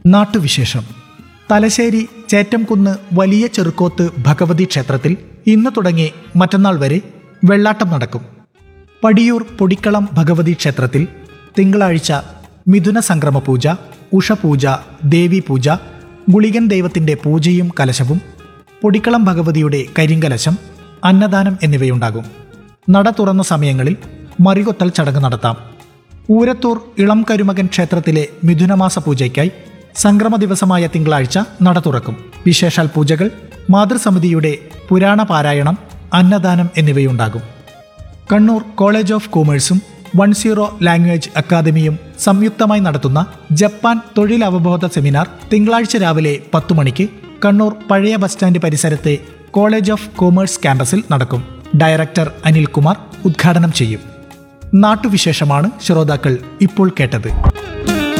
നാട്ടുവിശേഷം തലശ്ശേരി ചേറ്റംകുന്ന് വലിയ ചെറുക്കോത്ത് ഭഗവതി ക്ഷേത്രത്തിൽ ഇന്ന് തുടങ്ങി മറ്റന്നാൾ വരെ വെള്ളാട്ടം നടക്കും പടിയൂർ പൊടിക്കളം ഭഗവതി ക്ഷേത്രത്തിൽ തിങ്കളാഴ്ച മിഥുന സംക്രമ പൂജ ഉഷപൂജ ദേവി പൂജ ഗുളികൻ ദൈവത്തിന്റെ പൂജയും കലശവും പൊടിക്കളം ഭഗവതിയുടെ കരിങ്കലശം അന്നദാനം എന്നിവയുണ്ടാകും നട തുറന്ന സമയങ്ങളിൽ മറികൊത്തൽ ചടങ്ങ് നടത്താം ഊരത്തൂർ ഇളം കരുമകൻ ക്ഷേത്രത്തിലെ മിഥുനമാസ പൂജയ്ക്കായി സംക്രമ ദിവസമായ തിങ്കളാഴ്ച നട തുറക്കും വിശേഷാൽ പൂജകൾ മാതൃസമിതിയുടെ പുരാണ പാരായണം അന്നദാനം എന്നിവയുണ്ടാകും കണ്ണൂർ കോളേജ് ഓഫ് കോമേഴ്സും വൺ സീറോ ലാംഗ്വേജ് അക്കാദമിയും സംയുക്തമായി നടത്തുന്ന ജപ്പാൻ തൊഴിൽ അവബോധ സെമിനാർ തിങ്കളാഴ്ച രാവിലെ പത്തു മണിക്ക് കണ്ണൂർ പഴയ ബസ് സ്റ്റാൻഡ് പരിസരത്തെ കോളേജ് ഓഫ് കോമേഴ്സ് ക്യാമ്പസിൽ നടക്കും ഡയറക്ടർ അനിൽകുമാർ ഉദ്ഘാടനം ചെയ്യും നാട്ടുവിശേഷമാണ് ശ്രോതാക്കൾ ഇപ്പോൾ കേട്ടത്